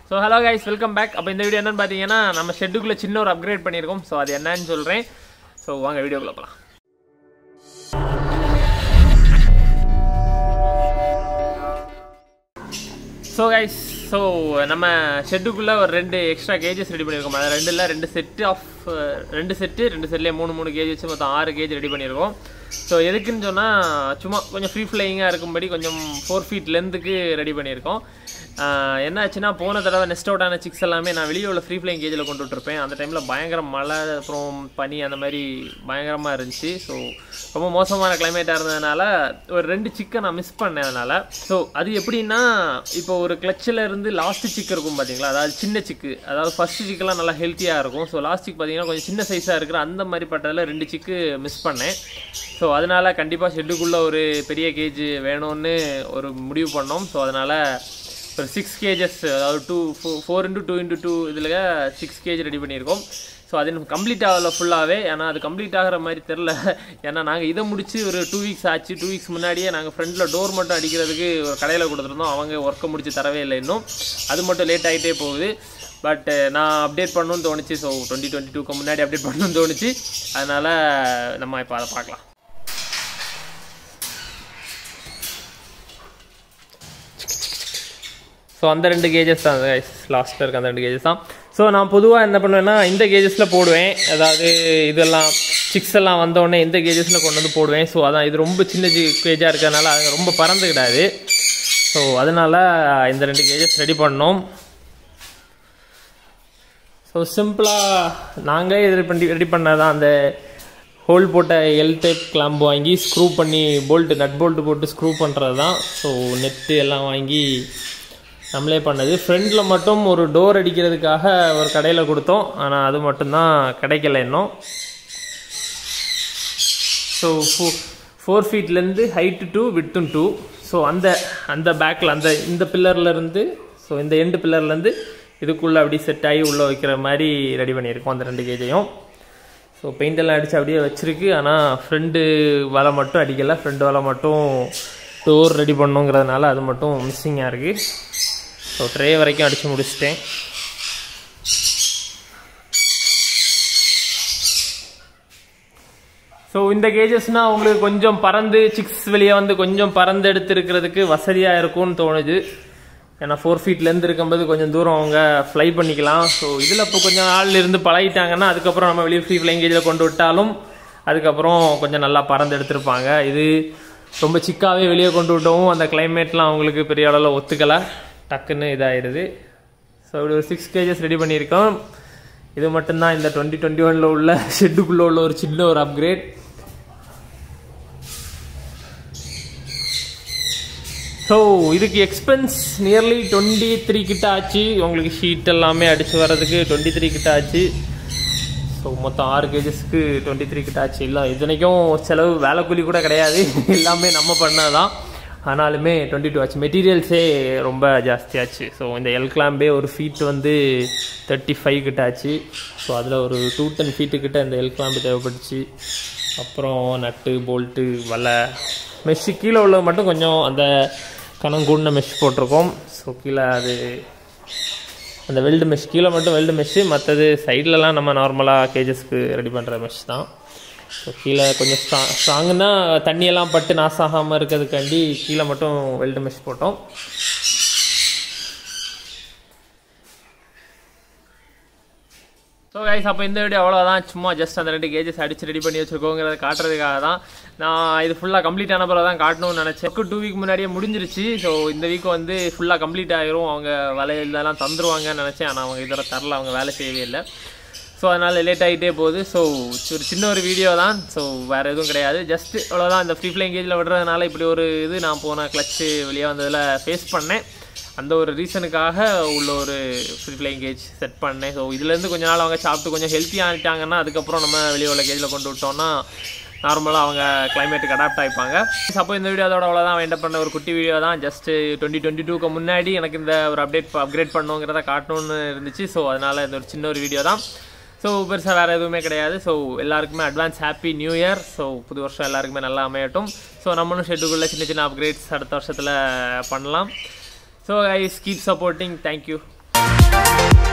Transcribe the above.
So hello guys welcome back அப்போ இந்த video என்னன்னு பார்த்தீங்கன்னா நம்ம ஷெட்டுக்குள்ளே சின்ன ஒரு அப்கிரேட் பண்ணியிருக்கோம் ஸோ அது என்னன்னு சொல்கிறேன் ஸோ வாங்க வீடியோக்குள்ள போகலாம் ஸோ கைஸ் ஸோ நம்ம ஷெட்டுக்குள்ளே ஒரு ரெண்டு எக்ஸ்ட்ரா கேஜஸ் ரெடி பண்ணியிருக்கோம் அது ரெண்டு இல்லை ரெண்டு செட்டு ஆஃப் ரெண்டு செட்டு ரெண்டு செட்லேயே மூணு மூணு கேஜ் வச்சு மொத்தம் ஆறு கேஜ் ரெடி பண்ணியிருக்கோம் ஸோ எதுக்குன்னு சொன்னால் சும்மா கொஞ்சம் ஃப்ரீ ஃப்ளையிங்காக இருக்கும்படி கொஞ்சம் ஃபோர் ஃபீட் லென்த்துக்கு ரெடி பண்ணியிருக்கோம் ஆஹ் என்ன ஆச்சுன்னா போன தடவை நெஸ்ட் அவுட் ஆன சிக்ஸ் எல்லாமே நான் வெளியே உள்ள ஃப்ரீ ஃப்ளைங் கேஜில் கொண்டு விட்டுருப்பேன் அந்த டைமில் பயங்கர மழை அப்புறம் பனி அந்த மாதிரி பயங்கரமாக இருந்துச்சு ஸோ ரொம்ப மோசமான கிளைமேட்டாக இருந்ததுனால ஒரு ரெண்டு சிக்கை நான் மிஸ் பண்ணேன் அதனால் ஸோ அது எப்படின்னா இப்போ ஒரு கிளச்சில் இருந்து லாஸ்ட் சிக் இருக்கும் பார்த்தீங்களா அதாவது சின்ன சிக்கு அதாவது ஃபர்ஸ்ட் சிக்கெல்லாம் நல்லா ஹெல்த்தியாக இருக்கும் ஸோ லாஸ்ட் சிக் பார்த்தீங்கன்னா கொஞ்சம் சின்ன சைஸாக இருக்கிற அந்த மாதிரி பட்டதில் ரெண்டு சிக்கு மிஸ் பண்ணேன் ஸோ அதனால் கண்டிப்பாக ஷெட்டுக்குள்ளே ஒரு பெரிய கேஜ் வேணும்னு ஒரு முடிவு பண்ணோம் ஸோ அதனால் ஒரு சிக்ஸ் கேஜஸ் அதாவது two four into two into two இதில் சிக்ஸ் கேஜ் ரெடி பண்ணியிருக்கோம் ஸோ அது இன்னும் கம்ப்ளீட் ஆகல ஃபுல்லாகவே ஏன்னா அது கம்ப்ளீட் ஆகிற மாதிரி தெரில ஏன்னா நாங்கள் இதை முடிச்சு ஒரு டூ வீக்ஸ் ஆச்சு டூ வீக்ஸ் முன்னாடியே நாங்கள் ஃப்ரண்டில் டோர் மட்டும் அடிக்கிறதுக்கு ஒரு கடையில் கொடுத்துருந்தோம் அவங்க ஒர்க்கை முடிச்சு தரவே இல்லை இன்னும் அது மட்டும் லேட் ஆகிட்டே போகுது பட் நான் அப்டேட் பண்ணணும்னு தோணுச்சு ஸோ டுவெண்ட்டி டுவெண்ட்டி டூக்கு முன்னாடி அப்டேட் பண்ணணும்னு தோணுச்சு அதனால் நம்ம இப்போ அதை பார்க்கலாம் ஸோ அந்த ரெண்டு கேஜஸ் தான் லாஸ்ட்டில் இருக்க அந்த ரெண்டு கேஜஸ் தான் ஸோ நான் பொதுவாக என்ன பண்ணுவேன்னா இந்த கேஜஸில் போடுவேன் அதாவது இதெல்லாம் சிக்ஸ் எல்லாம் வந்தோடனே இந்த கேஜஸில் கொண்டு வந்து போடுவேன் ஸோ அதான் இது ரொம்ப சின்ன கேஜாக இருக்கிறதுனால அது ரொம்ப பறந்துக்கிடாது ஸோ அதனால் இந்த ரெண்டு கேஜஸ் ரெடி பண்ணோம் ஸோ சிம்பிளாக நாங்களே இது பண்ணி ரெடி பண்ணதான் அந்த ஹோல் போட்ட எல் டைப் கிளாம்பு வாங்கி ஸ்க்ரூ பண்ணி போல்ட்டு நட் போல்ட்டு போட்டு ஸ்க்ரூ பண்ணுறது தான் ஸோ நெட்டு எல்லாம் வாங்கி நம்மளே பண்ணது ஃப்ரண்டில் மட்டும் ஒரு டோர் அடிக்கிறதுக்காக ஒரு கடையில் கொடுத்தோம் ஆனால் அது மட்டும்தான் கிடைக்கல இன்னும் ஸோ ஃபோ ஃபோர் ஃபீட்லேருந்து ஹைட்டு டூ விட்டும் டூ ஸோ அந்த அந்த பேக்கில் அந்த இந்த பில்லர்லேருந்து ஸோ இந்த எண்டு பில்லர்லேருந்து இதுக்குள்ளே அப்படி செட் ஆகி உள்ளே வைக்கிற மாதிரி ரெடி பண்ணியிருக்கோம் அந்த ரெண்டு கேஜையும் ஸோ பெயிண்ட் எல்லாம் அடித்து அப்படியே வச்சுருக்கு ஆனால் ஃப்ரெண்டு வலை மட்டும் அடிக்கலை ஃப்ரெண்டு வலை மட்டும் டோர் ரெடி பண்ணுங்கிறதுனால அது மட்டும் மிஸ்ஸிங்காக இருக்குது ஸோ ட்ரே வரைக்கும் அடித்து முடிச்சிட்டேன் ஸோ இந்த கேஜஸ்னால் உங்களுக்கு கொஞ்சம் பறந்து சிக்ஸ் வெளியே வந்து கொஞ்சம் பறந்து எடுத்துருக்கிறதுக்கு வசதியாக இருக்கும்னு தோணுது ஏன்னா ஃபோர் ஃபீட்லேருந்து இருக்கும்போது கொஞ்சம் தூரம் அவங்க ஃப்ளை பண்ணிக்கலாம் ஸோ இதில் இப்போ கொஞ்சம் நாள் இருந்து பழகிட்டாங்கன்னா அதுக்கப்புறம் நம்ம வெளியே ஃப்ரீ ஃப்ளைங் கேஜில் கொண்டு விட்டாலும் அதுக்கப்புறம் கொஞ்சம் நல்லா பறந்து எடுத்திருப்பாங்க இது ரொம்ப சிக்காவே வெளியே கொண்டு விட்டவும் அந்த கிளைமேட்லாம் அவங்களுக்கு பெரிய அளவில் ஒத்துக்கலை டக்குன்னு இதாகிடுது ஸோ இப்படி ஒரு சிக்ஸ் கேஜஸ் ரெடி பண்ணியிருக்கோம் இது மட்டும்தான் இந்த டுவெண்ட்டி டுவெண்ட்டி ஒனில் உள்ள ஷெட்டுக்குள்ளே உள்ள ஒரு சின்ன ஒரு அப்கிரேட் ஸோ இதுக்கு எக்ஸ்பென்ஸ் நியர்லி டுவெண்ட்டி த்ரீ கிட்ட ஆச்சு உங்களுக்கு ஷீட் எல்லாமே அடித்து வர்றதுக்கு டுவெண்ட்டி த்ரீ கிட்ட ஆச்சு ஸோ மொத்தம் ஆறு கேஜஸ்க்கு டுவெண்ட்டி த்ரீ கிட்ட ஆச்சு இல்லை இத்தனைக்கும் செலவு வேலை கூலி கூட கிடையாது எல்லாமே நம்ம பண்ணதான் ஆனாலுமே டுவெண்ட்டி டூ ஆச்சு மெட்டீரியல்ஸே ரொம்ப ஜாஸ்தியாச்சு ஸோ இந்த எல் கிளாம்பே ஒரு ஃபீட் வந்து தேர்ட்டி ஃபைவ் கிட்ட ஆச்சு ஸோ அதில் ஒரு டூ டென் ஃபீட்டு கிட்ட இந்த எல் கிளாம்பு தேவைப்பட்டுச்சு அப்புறம் நட்டு போல்ட்டு வலை மெஷ்ஷு கீழே உள்ளது மட்டும் கொஞ்சம் அந்த கணங்கூடின மெஷ் போட்டிருக்கோம் ஸோ கீழே அது அந்த வெல்டு மெஷ் கீழே மட்டும் வெல்டு மெஷ்ஷு மற்றது சைட்லலாம் நம்ம நார்மலாக கேஜஸ்க்கு ரெடி பண்ணுற மெஷ் தான் ஸோ கீழே கொஞ்சம் ஸ்ட்ரா ஸ்ட்ராங்குன்னா தண்ணியெல்லாம் பட்டு நாசாகாமல் இருக்கிறதுக்காண்டி கீழே மட்டும் வெல்டு மெஷ் போட்டோம் ஸோ கைஸ் அப்போ இந்த வீடியோ அவ்வளோதான் சும்மா ஜஸ்ட் அந்த ரெண்டு கேஜஸ் அடிச்சு ரெடி பண்ணி வச்சுருக்கோங்கிறத காட்டுறதுக்காக தான் நான் இது ஃபுல்லாக கம்ப்ளீட் ஆன பிறகு தான் காட்டணும்னு நினச்சேன் டூ வீக் முன்னாடியே முடிஞ்சிருச்சு ஸோ இந்த வீக் வந்து ஃபுல்லாக கம்ப்ளீட் ஆகிரும் அவங்க வலையிலலாம் தந்துருவாங்கன்னு நினச்சேன் ஆனால் அவங்க இதில் தரல அவங்க வேலை செய்யவே இல்லை ஸோ அதனால் லேட் ஆகிட்டே போகுது ஸோ ஒரு சின்ன ஒரு வீடியோ தான் ஸோ வேறு எதுவும் கிடையாது ஜஸ்ட் அவ்வளோதான் இந்த ஃப்ரீ ஃப்ளைங் கேஜில் விடுறதுனால இப்படி ஒரு இது நான் போன கிளச்சு வெளியே வந்ததில் ஃபேஸ் பண்ணேன் அந்த ஒரு ரீசனுக்காக உள்ள ஒரு ஃப்ரீ ஃப்ளைங் கேஜ் செட் பண்ணேன் ஸோ இதுலேருந்து கொஞ்ச நாள் அவங்க சாப்பிட்டு கொஞ்சம் ஹெல்த்தி ஆகிட்டாங்கன்னா அதுக்கப்புறம் நம்ம வெளியே உள்ள கேஜில் கொண்டு விட்டோம்னா நார்மலாக அவங்க கிளைமேட்டுக்கு அடாப்ட் ஆகிப்பாங்க அப்போ இந்த வீடியோ அதோட அவ்வளோதான் வேண்ட பண்ண ஒரு குட்டி வீடியோ தான் ஜஸ்ட் டுவெண்ட்டி டுவெண்ட்டி டூக்கு முன்னாடி எனக்கு இந்த ஒரு அப்டேட் அப்கிரேட் பண்ணுங்கிறத காட்டணும்னு இருந்துச்சு ஸோ அதனால் இந்த ஒரு சின்ன ஒரு வீடியோ தான் ஸோ பெருசாக வேறு எதுவுமே கிடையாது ஸோ எல்லாருக்குமே advance happy new year so புது வருஷம் எல்லாருக்குமே நல்லா அமையட்டும் ஸோ நம்மளும் ஷெட்டுக்குள்ளே சின்ன சின்ன அப்கிரேட்ஸ் அடுத்த வருஷத்தில் பண்ணலாம் so guys keep supporting thank you Bye.